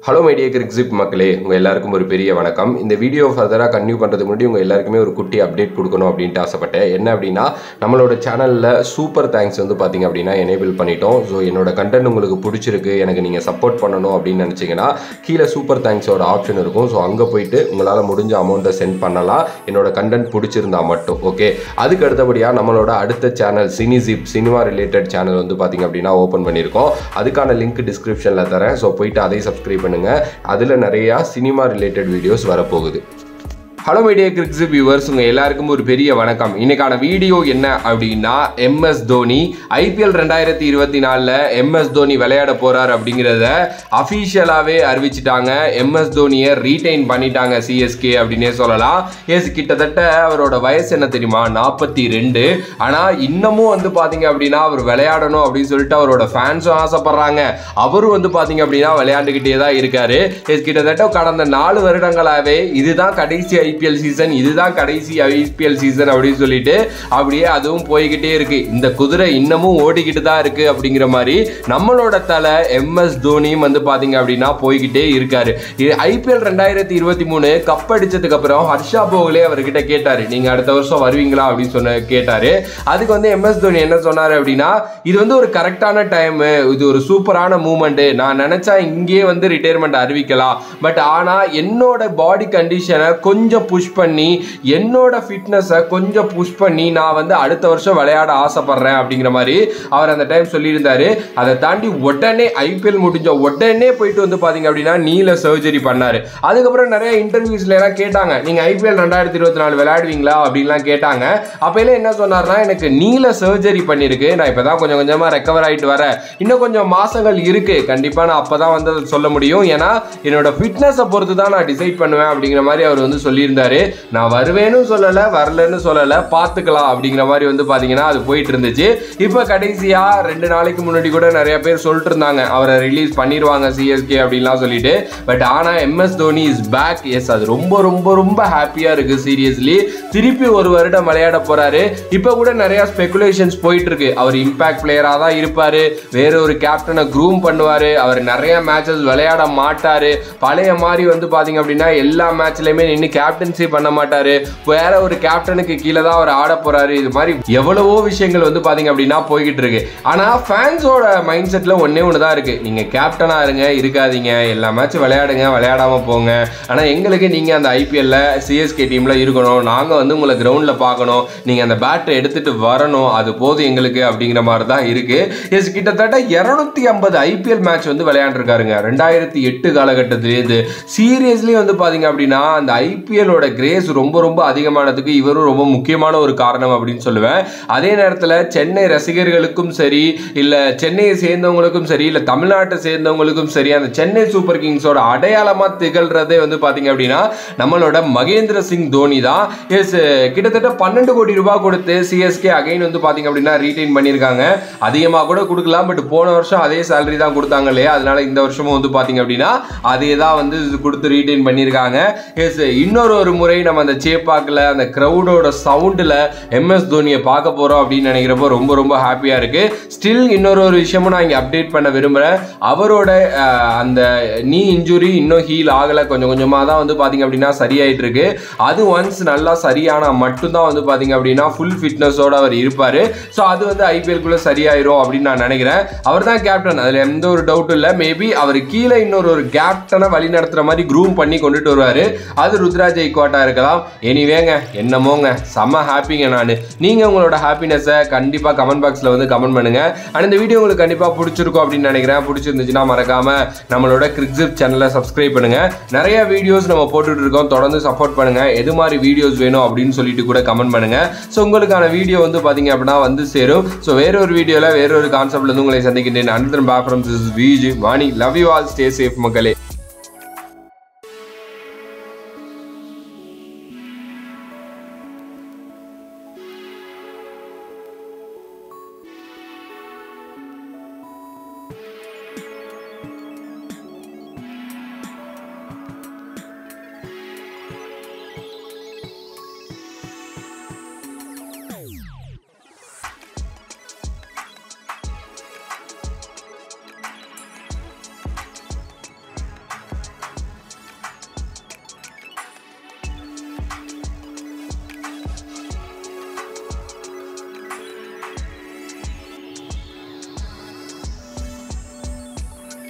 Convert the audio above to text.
hello my dear கிரிக்ஸிப் மக்களே உங்கள் எல்லாருக்கும் ஒரு பெரிய வணக்கம் இந்த வீடியோ ஃபர்தராக கன்டினியூ பண்ணுறதுக்கு முன்னாடி உங்கள் எல்லாருக்குமே ஒரு குட்டி அப்டேட் கொடுக்கணும் அப்படின்ட்டு ஆசைப்பட்டேன் என்ன அப்படின்னா நம்மளோட சேனலில் சூப்பர் தேங்க்ஸ் வந்து பார்த்தீங்க அப்படின்னா எனேபிள் பண்ணிட்டோம் ஸோ என்னோட கண்டென்ட் உங்களுக்கு பிடிச்சிருக்கு எனக்கு நீங்கள் சப்போர்ட் பண்ணணும் அப்படின்னு நினச்சிங்கன்னா கீழே சூப்பர் தேங்க்ஸோட ஆப்ஷன் இருக்கும் ஸோ அங்கே போயிட்டு உங்களால் முடிஞ்ச அமௌண்ட்டை சென்ட் பண்ணலாம் என்னோட கண்டென்ட் பிடிச்சிருந்தா மட்டும் ஓகே அதுக்கு அடுத்தபடியாக நம்மளோட அடுத்த சேனல் சினிசிப் சினிமா ரிலேட்டட் சேனல் வந்து பார்த்தீங்க அப்படின்னா ஓப்பன் பண்ணியிருக்கோம் அதுக்கான லிங்க் டிஸ்கிரிப்ஷனில் தரேன் ஸோ போயிட்டு அதை சப்ஸ்கிரைப் பண்ணுங்க அதில் நிறையா சினிமா ரிலேட்டட் வீடியோஸ் வரப்போகுது ஹலோ மீடியா கிரிக்ஸ் வியூவர்ஸ் உங்கள் எல்லாருக்கும் ஒரு பெரிய வணக்கம் இன்னைக்கான வீடியோ என்ன அப்படின்னா எம்எஸ் தோனி ஐபிஎல் ரெண்டாயிரத்தி இருபத்தி நாலில் எம்எஸ் தோனி விளையாட போகிறார் அப்படிங்கிறத அஃபீஷியலாகவே அறிவிச்சிட்டாங்க எம்எஸ் தோனியை ரீடைன் பண்ணிட்டாங்க சிஎஸ்கே அப்படின்னே சொல்லலாம் எஸ் கிட்டத்தட்ட அவரோட வயசு என்ன தெரியுமா நாற்பத்தி ரெண்டு ஆனால் இன்னமும் வந்து பார்த்தீங்க அப்படின்னா அவர் விளையாடணும் அப்படின்னு சொல்லிட்டு அவரோட ஃபேன்ஸும் ஆசைப்படுறாங்க அவரும் வந்து பார்த்தீங்க அப்படின்னா விளையாண்டுக்கிட்டே தான் இருக்காரு எஸ் கிட்டத்தட்ட கடந்த நாலு வருடங்களாகவே இதுதான் கடைசி ஐபிஎல் சீசன் இதுதான் கடைசி ஐபிஎல் சீசன் அப்படின்னு சொல்லிட்டு அப்படியே அதுவும் போய்கிட்டே இருக்கு இந்த குதிரை இன்னமும் ஓடிக்கிட்டு தான் இருக்கு அப்படிங்கிற மாதிரி நம்மளோட தலை எம்எஸ் தோனியும் வந்து பாத்தீங்க அப்படின்னா போய்கிட்டே இருக்காரு ஐபிஎல் ரெண்டாயிரத்தி இருபத்தி மூணு கப் அடிச்சதுக்கு அப்புறம் ஹர்ஷா போகலே அவர்கிட்ட கேட்டாரு நீங்க அடுத்த வருஷம் வருவீங்களா அப்படின்னு சொன்ன கேட்டாரு அதுக்கு வந்து எம்எஸ் தோனி என்ன சொன்னாரு அப்படின்னா இது வந்து ஒரு கரெக்டான டைம் இது ஒரு சூப்பரான மூமெண்ட் நான் நினைச்சா இங்கேயே வந்து ரிட்டையர்மெண்ட் அறிவிக்கலாம் பட் ஆனா என்னோட பாடி கண்டிஷனை கொஞ்சம் புஷ் பண்ணி என்னோட ஃபிட்னஸை கொஞ்சம் புஷ் பண்ணி நான் வந்து அடுத்த வருஷம் விளையாட ஆசைப்படுறேன் அப்படிங்கிற மாதிரி அவர் அந்த டைம் சொல்லியிருந்தாரு அதை தாண்டி உடனே ஐபிஎல் முடிஞ்ச உடனே போயிட்டு வந்து பார்த்தீங்க அப்படின்னா நீல சர்ஜரி பண்ணாரு அதுக்கப்புறம் நிறைய இன்டர்வியூஸ்ல எல்லாம் கேட்டாங்க நீங்க ஐபிஎல் ரெண்டாயிரத்தி இருபத்தி நாலு விளையாடுவீங்களா அப்படின்லாம் கேட்டாங்க அப்பையில என்ன சொன்னார்னா எனக்கு நீல சர்ஜரி பண்ணிருக்கு நான் இப்பதான் கொஞ்சம் கொஞ்சமா ரெக்கவர் ஆயிட்டு வரேன் இன்னும் கொஞ்சம் மாசங்கள் இருக்கு கண்டிப்பா நான் அப்பதான் வந்து அதை சொல்ல முடியும் ஏன்னா என்னோட ஃபிட்னஸை பொறுத்து தான் நான் டிசைட் பண்ணுவேன் அப்படிங்கிற மாதிரி அவர் வந்து சொல்லியிருந்தாரு நான் வருவேன்னு சொல்லலை வரலன்னு சொல்லலை பார்த்துக்கலாம் அப்படிங்கிற மாதிரி வந்து பார்த்தீங்கன்னா அது போயிட்டு இருந்துச்சு இப்போ கடைசியாக ரெண்டு நாளைக்கு முன்னாடி கூட நிறைய பேர் சொல்லிட்டு இருந்தாங்க அவரை ரிலீஸ் பண்ணிடுவாங்க சிஎஸ்கே அப்படின்லாம் சொல்லிட்டு பட் ஆனால் MS Dhoni is back yes அது ரொம்ப ரொம்ப ரொம்ப ஹாப்பியாக இருக்குது சீரியஸ்லி திருப்பி ஒரு வருடம் விளையாட போகிறாரு இப்போ கூட நிறையா ஸ்பெகுலேஷன்ஸ் போயிட்டு இருக்கு அவர் இம்பாக்ட் பிளேயராக தான் இருப்பார் வேற ஒரு கேப்டனை க்ரூம் பண்ணுவார் அவர் நிறைய மேட்சஸ் விளையாட மாட்டார் பழைய மாதிரி வந்து பார்த்தீங்க அப்படின்னா எல்லா மேட்ச்லையுமே நின்று கேப்டன்சி பண்ண மாட்டாரு வேற ஒரு கேப்டனுக்கு கீழே தான் அவர் ஆட போறாரு இது மாதிரி எவ்வளவோ விஷயங்கள் வந்து பாத்தீங்க அப்படின்னா போய்கிட்டு இருக்கு ஆனா ஃபேன்ஸோட மைண்ட் செட்ல ஒன்னே ஒன்று தான் இருக்கு நீங்க கேப்டனா இருங்க இருக்காதீங்க எல்லா மேட்ச் விளையாடுங்க விளையாடாம போங்க ஆனா எங்களுக்கு நீங்க அந்த ஐபிஎல்ல சிஎஸ்கே டீம்ல இருக்கணும் நாங்க வந்து உங்களை கிரவுண்ட்ல பார்க்கணும் நீங்க அந்த பேட்டை எடுத்துட்டு வரணும் அது போதும் எங்களுக்கு அப்படிங்கிற மாதிரி தான் இருக்கு எஸ் கிட்டத்தட்ட இருநூத்தி ஐம்பது ஐபிஎல் மேட்ச் வந்து விளையாண்டுருக்காருங்க ரெண்டாயிரத்தி எட்டு காலகட்டத்திலேருந்து சீரியஸ்லி வந்து பாத்தீங்க அப்படின்னா அந்த ஐபிஎல்லோட கிரேஸ் ரொம்ப ரொம்ப அதிகமானதுக்கு இவரும் ரொம்ப முக்கியமான ஒரு காரணம் அப்படின்னு சொல்லுவேன் அதே நேரத்தில் சென்னை ரசிகர்களுக்கும் சரி இல்லை சென்னையை சேர்ந்தவங்களுக்கும் சரி இல்லை தமிழ்நாட்டை சேர்ந்தவங்களுக்கும் சரி அந்த சென்னை சூப்பர் கிங்ஸோட அடையாளமாக திகழ்றதே வந்து பார்த்தீங்க அப்படின்னா நம்மளோட மகேந்திர சிங் தோனி தான் எஸ் கிட்டத்தட்ட பன்னெண்டு கோடி ரூபாய் கொடுத்து சிஎஸ்கே அகைன் வந்து பார்த்தீங்க அப்படின்னா ரீடைன் பண்ணியிருக்காங்க அதிகமாக கூட கொடுக்கலாம் பட் போன வருஷம் அதே சேலரி தான் கொடுத்தாங்க இல்லையா அதனால இந்த வருஷமும் வந்து பார்த்தீங்க அப்படின்னா அதே தான் வந்து கொடுத்து ரீடைன் பண்ணியிருக்காங்க எஸ் இன்னொரு ஒரு முறை நம்ம அந்த சேப்பாக்கில் அந்த க்ரௌடோட சவுண்டில் எம்எஸ் தோனியை பார்க்க போகிறோம் அப்படின்னு நினைக்கிறப்போ ரொம்ப ரொம்ப ஹாப்பியாக இருக்குது ஸ்டில் இன்னொரு ஒரு விஷயமும் நான் இங்கே அப்டேட் பண்ண விரும்புகிறேன் அவரோட அஹ், அந்த நீ இன்ஜுரி இன்னும் ஹீல் ஆகலை கொஞ்சம் கொஞ்சமாக தான் வந்து பார்த்தீங்க அப்படின்னா சரியாயிட்டு இருக்கு அது ஒன்ஸ் நல்லா சரியானா மட்டும்தான் வந்து பார்த்தீங்க அப்படின்னா ஃபுல் ஃபிட்னஸோட அவர் இருப்பார் ஸோ அது வந்து ஐபிஎல்குள்ளே சரியாயிரும் அப்படின்னு நான் நினைக்கிறேன் அவர் தான் கேப்டன் அதில் எந்த ஒரு டவுட்டும் இல்லை மேபி அவர் கீழே இன்னொரு ஒரு கேப்டனை வழி நடத்துகிற மாதிரி க்ரூம் பண்ணி கொண்டுட்டு வருவார் அது ருத்ராஜ் ஐக்வாட்டா இருக்கலாம் எனிவேங்க என்னமோங்க செம்ம ஹாப்பிங்க நான் நீங்கள் உங்களோட ஹாப்பினஸை கண்டிப்பாக கமெண்ட் பாக்ஸில் வந்து கமெண்ட் பண்ணுங்க அண்ட் இந்த வீடியோ உங்களுக்கு கண்டிப்பாக பிடிச்சிருக்கும் அப்படின்னு நினைக்கிறேன் பிடிச்சிருந்துச்சுன்னா மறக்காம நம்மளோட கிரிக்ஸிப் சேனலை சப்ஸ்கிரைப் பண்ணுங்க நிறைய வீடியோஸ் நம்ம போட்டுட்டு இருக்கோம் தொடர்ந்து சப்போர்ட் பண்ணுங்க எது மாதிரி வீடியோஸ் வேணும் அப்படின்னு சொல்லிட்டு கூட கமெண்ட் பண்ணுங்க ஸோ உங்களுக்கான வீடியோ வந்து பார்த்தீங்க அப்படின்னா வந்து சேரும் ஸோ வேற ஒரு வீடியோவில் வேற ஒரு கான்செப்ட்ல இருந்து உங்களை சந்திக்கின்றேன் Ananthan back from this Viji Vani love you all stay safe மக்களே